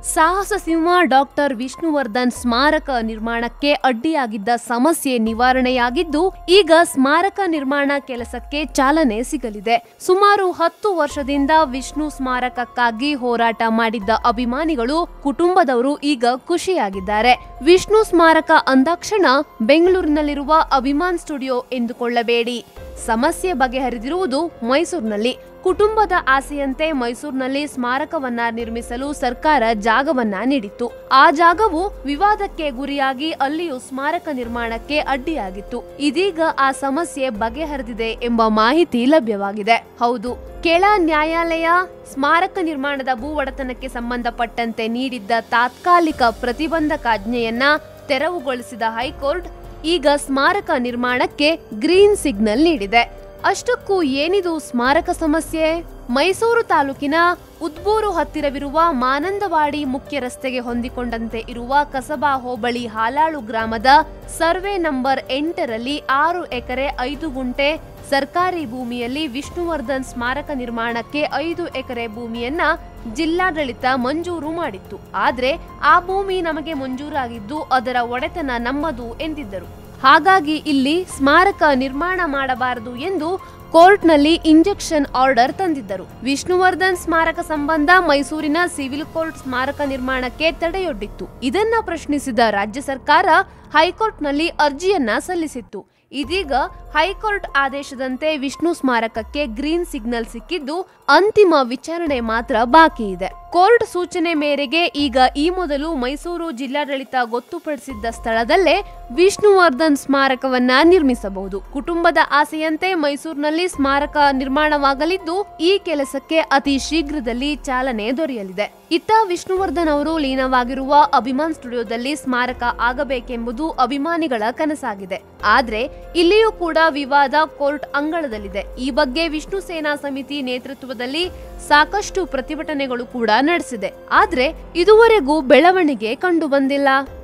ಸಾಹಸ ಸಿಂಹ ಡಾಕ್ಟರ್ ವಿಷ್ಣುವರ್ಧನ್ ಸ್ಮಾರಕ ನಿರ್ಮಾಣಕ್ಕೆ ಅಡ್ಡಿಯಾಗಿದ್ದ ಸಮಸ್ಯೆ ನಿವಾರಣೆಯಾಗಿದ್ದು ಈಗ ಸ್ಮಾರಕ ನಿರ್ಮಾಣ ಕೆಲಸಕ್ಕೆ ಚಾಲನೆ ಸಿಗಲಿದೆ ಸುಮಾರು ಹತ್ತು ವರ್ಷದಿಂದ ವಿಷ್ಣು ಸ್ಮಾರಕಕ್ಕಾಗಿ ಹೋರಾಟ ಮಾಡಿದ್ದ ಅಭಿಮಾನಿಗಳು ಕುಟುಂಬದವರು ಈಗ ಖುಷಿಯಾಗಿದ್ದಾರೆ ವಿಷ್ಣು ಸ್ಮಾರಕ ಅಂದಾಕ್ಷಣ ಬೆಂಗಳೂರಿನಲ್ಲಿರುವ ಅಭಿಮಾನ್ ಸ್ಟುಡಿಯೋ ಎಂದುಕೊಳ್ಳಬೇಡಿ ಸಮಸ್ಯೆ ಬಗೆಹರಿದಿರುವುದು ಮೈಸೂರಿನಲ್ಲಿ ಕುಟುಂಬದ ಆಸೆಯಂತೆ ಮೈಸೂರಿನಲ್ಲಿ ಸ್ಮಾರಕವನ್ನ ನಿರ್ಮಿಸಲು ಸರ್ಕಾರ ಜಾಗವನ್ನ ನೀಡಿತ್ತು ಆ ಜಾಗವು ವಿವಾದಕ್ಕೆ ಗುರಿಯಾಗಿ ಅಲ್ಲಿಯೂ ಸ್ಮಾರಕ ನಿರ್ಮಾಣಕ್ಕೆ ಅಡ್ಡಿಯಾಗಿತ್ತು ಇದೀಗ ಆ ಸಮಸ್ಯೆ ಬಗೆಹರಿದಿದೆ ಎಂಬ ಮಾಹಿತಿ ಲಭ್ಯವಾಗಿದೆ ಹೌದು ಕೆಳ ನ್ಯಾಯಾಲಯ ಸ್ಮಾರಕ ನಿರ್ಮಾಣದ ಭೂ ಒಡೆತನಕ್ಕೆ ಸಂಬಂಧಪಟ್ಟಂತೆ ನೀಡಿದ್ದ ತಾತ್ಕಾಲಿಕ ಪ್ರತಿಬಂಧಕಾಜ್ಞೆಯನ್ನ ತೆರವುಗೊಳಿಸಿದ ಹೈಕೋರ್ಟ್ ಈಗ ಸ್ಮಾರಕ ನಿರ್ಮಾಣಕ್ಕೆ ಗ್ರೀನ್ ಸಿಗ್ನಲ್ ನೀಡಿದೆ ಅಷ್ಟಕ್ಕೂ ಏನಿದು ಸ್ಮಾರಕ ಸಮಸ್ಯೆ ಮೈಸೂರು ತಾಲೂಕಿನ ಉದ್ಬೂರು ಹತ್ತಿರವಿರುವ ಮಾನಂದವಾಡಿ ಮುಖ್ಯ ರಸ್ತೆಗೆ ಹೊಂದಿಕೊಂಡಂತೆ ಇರುವ ಕಸಬಾ ಹೋಬಳಿ ಹಾಲಾಳು ಗ್ರಾಮದ ಸರ್ವೆ ನಂಬರ್ ಎಂಟರಲ್ಲಿ ಆರು ಎಕರೆ ಐದು ಗುಂಟೆ ಸರ್ಕಾರಿ ಭೂಮಿಯಲ್ಲಿ ವಿಷ್ಣುವರ್ಧನ್ ಸ್ಮಾರಕ ನಿರ್ಮಾಣಕ್ಕೆ ಐದು ಎಕರೆ ಭೂಮಿಯನ್ನ ಜಿಲ್ಲಾಡಳಿತ ಮಂಜೂರು ಮಾಡಿತ್ತು ಆದ್ರೆ ಆ ಭೂಮಿ ನಮಗೆ ಮಂಜೂರಾಗಿದ್ದು ಅದರ ಒಡೆತನ ನಮ್ಮದು ಎಂದಿದ್ದರು ಹಾಗಾಗಿ ಇಲ್ಲಿ ಸ್ಮಾರಕ ನಿರ್ಮಾಣ ಮಾಡಬಾರದು ಎಂದು ಕೋರ್ಟ್ನಲ್ಲಿ ಇಂಜೆಕ್ಷನ್ ಆರ್ಡರ್ ತಂದಿದ್ದರು ವಿಷ್ಣುವರ್ಧನ್ ಸ್ಮಾರಕ ಸಂಬಂಧ ಮೈಸೂರಿನ ಸಿವಿಲ್ ಕೋರ್ಟ್ ಸ್ಮಾರಕ ನಿರ್ಮಾಣಕ್ಕೆ ತಡೆಯೊಡ್ಡಿತ್ತು ಇದನ್ನ ಪ್ರಶ್ನಿಸಿದ ರಾಜ್ಯ ಸರ್ಕಾರ ಹೈಕೋರ್ಟ್ನಲ್ಲಿ ಅರ್ಜಿಯನ್ನ ಸಲ್ಲಿಸಿತ್ತು ಇದೀಗ ಹೈಕೋರ್ಟ್ ಆದೇಶದಂತೆ ವಿಷ್ಣು ಸ್ಮಾರಕಕ್ಕೆ ಗ್ರೀನ್ ಸಿಗ್ನಲ್ ಸಿಕ್ಕಿದ್ದು ಅಂತಿಮ ವಿಚಾರಣೆ ಮಾತ್ರ ಬಾಕಿ ಇದೆ ಕೋರ್ಟ್ ಸೂಚನೆ ಮೇರೆಗೆ ಈಗ ಈ ಮೊದಲು ಮೈಸೂರು ಜಿಲ್ಲಾಡಳಿತ ಗೊತ್ತುಪಡಿಸಿದ್ದ ಸ್ಥಳದಲ್ಲೇ ವಿಷ್ಣುವರ್ಧನ್ ಸ್ಮಾರಕವನ್ನ ನಿರ್ಮಿಸಬಹುದು ಕುಟುಂಬದ ಆಸೆಯಂತೆ ಮೈಸೂರಿನಲ್ಲಿ ಸ್ಮಾರಕ ನಿರ್ಮಾಣವಾಗಲಿದ್ದು ಈ ಕೆಲಸಕ್ಕೆ ಅತಿ ಶೀಘ್ರದಲ್ಲಿ ಚಾಲನೆ ದೊರೆಯಲಿದೆ ಇತ್ತ ವಿಷ್ಣುವರ್ಧನ್ ಅವರು ಲೀನವಾಗಿರುವ ಅಭಿಮಾನ್ ಸ್ಟುಡಿಯೋದಲ್ಲಿ ಸ್ಮಾರಕ ಆಗಬೇಕೆಂಬುದು ಅಭಿಮಾನಿಗಳ ಕನಸಾಗಿದೆ ಆದ್ರೆ ಇಲ್ಲಿಯೂ ಕೂಡ ವಿವಾದ ಕೋರ್ಟ್ ಅಂಗಳದಲ್ಲಿದೆ ಈ ಬಗ್ಗೆ ವಿಷ್ಣು ಸೇನಾ ಸಮಿತಿ ನೇತೃತ್ವದಲ್ಲಿ ಸಾಕಷ್ಟು ಪ್ರತಿಭಟನೆಗಳು ಕೂಡ ನಡೆಸಿದೆ ಆದ್ರೆ ಇದುವರೆಗೂ ಬೆಳವಣಿಗೆ ಕಂಡು ಬಂದಿಲ್ಲ